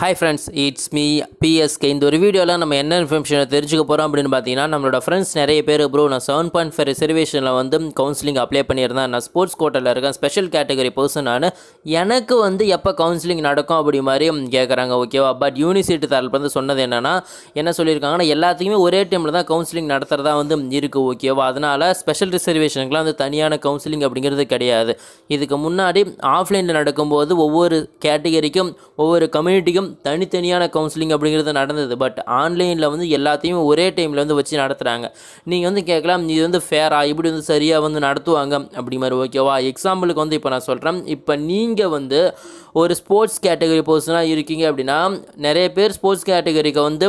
hi friends it's me BSK இந்த ஒரு வீடியோவில் நம்ம என்ன இன்ஃபர்மேஷனை தெரிஞ்சுக்க போகிறோம் அப்படின்னு பார்த்தீங்கன்னா நம்மளோட ஃப்ரெண்ட்ஸ் நிறைய பேர் ப்ரோ நான் செவன் பாயிண்ட் ஃபைவ் ரிசர்வேஷனில் வந்து கவுன்சிலிங் அப்ளை பண்ணியிருந்தேன் நான் ஸ்போர்ட்ஸ் கோட்டாவில் இருக்கேன் ஸ்பெஷல் கேட்டகரி பர்சன் நான் எனக்கு வந்து எப்போ கவுன்சிலிங் நடக்கும் அப்படி மாதிரி கேட்குறாங்க ஓகேவா பட் யூனிவர்சிட்டி தரப்பு வந்து சொன்னது என்னென்னா என்ன சொல்லியிருக்காங்கன்னா எல்லாத்துக்குமே ஒரே டைமில் தான் கவுன்சிலிங் நடத்துகிறதா வந்து இருக்குது ஓகேவா அதனால் ஸ்பெஷல் ரிசர்வேஷனுக்குலாம் வந்து தனியான கவுன்சிலிங் அப்படிங்கிறது கிடையாது இதுக்கு முன்னாடி ஆஃப்லைனில் நடக்கும்போது ஒவ்வொரு கேட்டகரிக்கும் ஒவ்வொரு கம்யூனிட்டிக்கும் தனித்தனியான கவுன்சிலிங் அப்படிங்கிறது நடந்தது பட் ஆன்லைனில் வந்து எல்லாத்தையும் ஒரே டைமில் வந்து வச்சு நடத்துகிறாங்க நீங்கள் வந்து கேட்கலாம் இது வந்து ஃபேரா இப்படி வந்து சரியாக வந்து நடத்துவாங்க அப்படி மாதிரி ஓகேவா எக்ஸாம்பிளுக்கு வந்து இப்போ நான் சொல்கிறேன் இப்போ நீங்கள் வந்து ஒரு ஸ்போர்ட்ஸ் கேட்டகரி பர்சனாக இருக்கீங்க அப்படின்னா நிறைய பேர் ஸ்போர்ட்ஸ் கேட்டகரிக்கு வந்து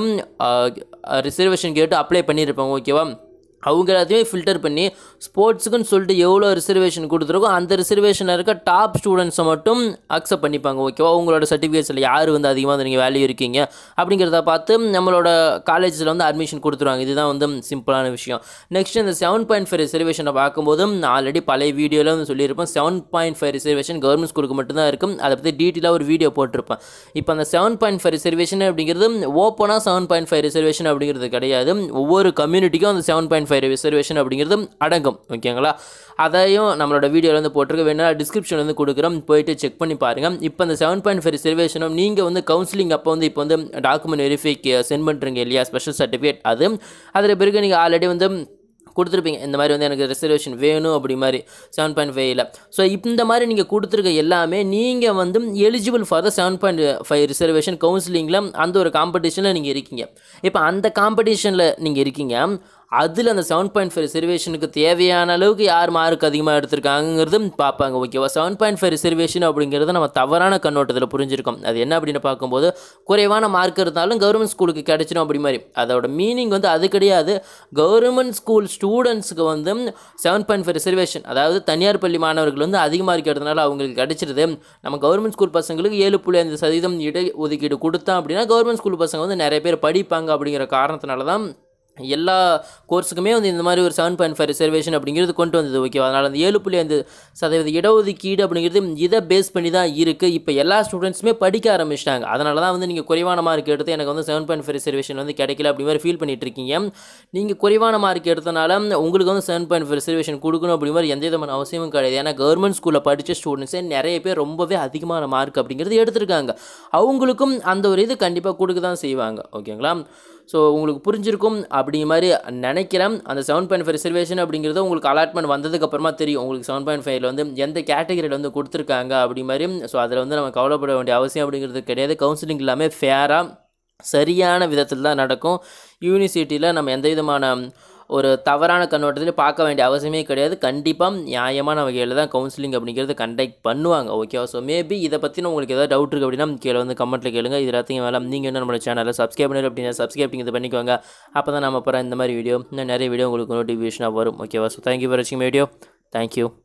ரிசர்வேஷன் கேட்டு அப்ளை பண்ணியிருப்பாங்க ஓகேவா அவங்க எல்லாத்தையுமே ஃபில்டர் பண்ணி ஸ்போர்ட்ஸுக்குன்னு சொல்லிட்டு எவ்வளோ ரிசர்வேஷன் கொடுத்துருக்கோ அந்த ரிசர்வேஷனில் இருக்க டாப் ஸ்டூடெண்ட்ஸை மட்டும் அக்செப்ட் பண்ணிப்பாங்க ஓகேவா உங்களோட சர்டிஃபிகேட்ஸில் யார் வந்து அதிகமாக வந்து நீங்கள் வேல்யூ இருக்கீங்க அப்படிங்கிறத பார்த்து நம்மளோட காலேஜில் வந்து அட்மிஷன் கொடுத்துருவாங்க இதுதான் வந்து சிம்பிளான விஷயம் நெக்ஸ்ட் இந்த செவன் பாயிண்ட் ஃபைவ் ரிசர்வேஷனை பார்க்கும்போது நான் ஆல்ரெடி பழைய வீடியோவில் வந்து சொல்லியிருப்பேன் seven point five reservation government ஸ்கூலுக்கு மட்டும்தான் இருக்கும் அதை பற்றி டீட்டெயிலாக ஒரு வீடியோ போட்டிருப்பேன் இப்போ அந்த செவன் பாயிண்ட் ஃபைவ் ரிசர்வேஷன் அப்படிங்கிறது ஓப்பனாக செவன் பாயிண்ட் ஃபைவ் ரிசர்வேஷன் அப்படிங்கிறது கிடையாது ஒவ்வொரு கம்யூனிட்டிக்கும் அந்த செவன் பாயிண்ட் ஃபைவ் ரிசர்வேஷன் அப்படிங்கிறது அடங்கும் ஓகேங்களா அதையும் நம்மளோட வீடியோவில் வந்து போட்டிருக்க வேணா டிஸ்கிரிப்ஷன் வந்து கொடுக்குறோம் போயிட்டு செக் பண்ணி பாருங்கள் இப்போ அந்த செவன் பாயிண்ட் ஃபைவ் ரிசர்வேஷனும் நீங்கள் வந்து கவுன்சிலிங் அப்போ வந்து இப்போ வந்து டாக்குமெண்ட் வெரிஃபைக்கு சென்ட் பண்ணுறீங்க இல்லையா ஸ்பெஷல் சர்டிஃபிகேட் அது அதில் பிறகு நீங்கள் ஆல்ரெடி வந்து கொடுத்துருப்பீங்க இந்த மாதிரி வந்து எனக்கு ரிசர்வேஷன் வேணும் அப்படி மாதிரி செவன் பாயிண்ட் ஃபைவ்ல ஸோ இந்த மாதிரி நீங்கள் கொடுத்துருக்க எல்லாமே நீங்கள் வந்து eligible for the seven point five reservation கவுன்சிலிங்கில் அந்த ஒரு காம்படிஷனில் நீங்கள் இருக்கீங்க இப்போ அந்த காம்படிஷனில் நீங்கள் இருக்கீங்க அதில் அந்த செவன் பாயிண்ட் ஃபைவ் ரிசர்வேஷனுக்கு தேவையான அளவுக்கு யார் மார்க் அதிகமாக எடுத்திருக்காங்கிறது பார்ப்பாங்க ஓகேவா செவன் பாயிண்ட் ஃபைவ் ரிசர்வேஷன் அப்படிங்கிறது நம்ம தவறான கண்ணோட்டத்தில் புரிஞ்சிருக்கோம் அது என்ன அப்படின்னு பார்க்கும்போது குறைவான மார்க் இருந்தாலும் கவர்மெண்ட் ஸ்கூலுக்கு கிடைச்சிடும் அப்படி மாதிரி அதோட மீனிங் வந்து அது கிடையாது கவர்மெண்ட் ஸ்கூல் ஸ்டூடெண்ட்ஸுக்கு வந்து செவன் பாயிண்ட் ஃபைவ் ரிசர்வேஷன் அதாவது தனியார் பள்ளி மாணவர்கள் வந்து அதிக மார்க் எடுத்தனால அவங்களுக்கு கிடைச்சிருது நம்ம கவர்மெண்ட் ஸ்கூல் பசங்களுக்கு ஏழு புள்ளி ஐந்து சதவீதம் இட ஒதுக்கீடு கொடுத்தோம் அப்படின்னா கவர்மெண்ட் ஸ்கூல் பசங்க வந்து நிறைய பேர் படிப்பாங்க அப்படிங்கிற காரணத்தினால தான் எல்லா கோர்ஸுக்குமே வந்து இந்த மாதிரி ஒரு செவன் பாயிண்ட் ஃபைவ் ரிசர்வேஷன் அப்படிங்கிறது கொண்டு வந்தது ஓகேவா அதனால் அந்த ஏழு புள்ளி ஐந்து சதவீத இடஒதுக்கீடு அப்படிங்கிறது இதை பேஸ் பண்ணி தான் இருக்குது இப்போ எல்லா ஸ்டூடெண்ட்ஸுமே படிக்க ஆரம்பிச்சிட்டாங்க அதனால தான் வந்து நீங்கள் குறைவான மார்க் எடுத்து எனக்கு வந்து செவன் பாயிண்ட் ஃபைவ் ரிசர்வேஷன் வந்து கிடைக்கல அப்படி மாதிரி ஃபீல் பண்ணிட்டு இருக்கீங்க நீங்கள் குறைவான மார்க் எடுத்தனால உங்களுக்கு வந்து செவன் பாயிண்ட் ஃபைவ் ரிசர்வேஷன் கொடுக்கணும் அப்படி மாதிரி எந்த விதமான அவசியமும் கிடையாது ஏன்னா கவர்மெண்ட் ஸ்கூலில் படித்த ஸ்டூடெண்ட்ஸே நிறைய பேர் ரொம்பவே அதிகமான மார்க் அப்படிங்கிறது எடுத்திருக்காங்க அவங்களுக்கும் அந்த ஒரு இது கண்டிப்பாக கொடுக்க தான் செய்வாங்க ஓகேங்களா ஸோ உங்களுக்கு புரிஞ்சிருக்கும் அப்படிங்கிற மாதிரி நினைக்கிறேன் அந்த செவன் பாயிண்ட் ஃபைவ் ரிசர்வேஷன் அப்படிங்கிறது உங்களுக்கு அலாட்மெண்ட் வந்ததுக்கப்புறமா தெரியும் உங்களுக்கு செவன் பாயிண்ட் ஃபைவ்ல வந்து எந்த கேட்டகரியில் வந்து கொடுத்துருக்காங்க அப்படி மாதிரி ஸோ அதில் வந்து நம்ம கவலைப்பட வேண்டிய அவசியம் அப்படிங்கிறது கிடையாது கவுன்சிலிங் எல்லாமே ஃபேராக சரியான விதத்தில் தான் நடக்கும் யூனிவர்சிட்டியில் நம்ம எந்த விதமான ஒரு தவறான கண்ணோட்டத்தில் பார்க்க வேண்டிய அவசியமே கிடையாது கண்டிப்பாக நியாயமான வகையில் தான் கவுன்சிலிங் அப்படிங்கிறது கண்டக்ட் பண்ணுவாங்க ஓகேவா ஸோ மேபி இதை பற்றின உங்களுக்கு ஏதாவது டவுட் இருக்குது அப்படின்னா கீழே வந்து கமெண்ட்டில் கேளுங்க இது எல்லாத்தையும் வேலை நீங்கள் என்ன நம்மளோட சேனலில் சப்ஸ்கிரைப் பண்ணி அப்படின்னா சப்ஸ்கிரைப் இது பண்ணிக்கோங்க அப்போ தான் நம்ம அப்புறம் இந்த மாதிரி வீடியோ இன்னும் நிறைய வீடியோ உங்களுக்கு நோட்டிஃபிகேஷனாக வரும் ஓகேவா ஸோ தேங்க்யூ ஃபார் வாட்சிங் வீடியோ தேங்க்யூ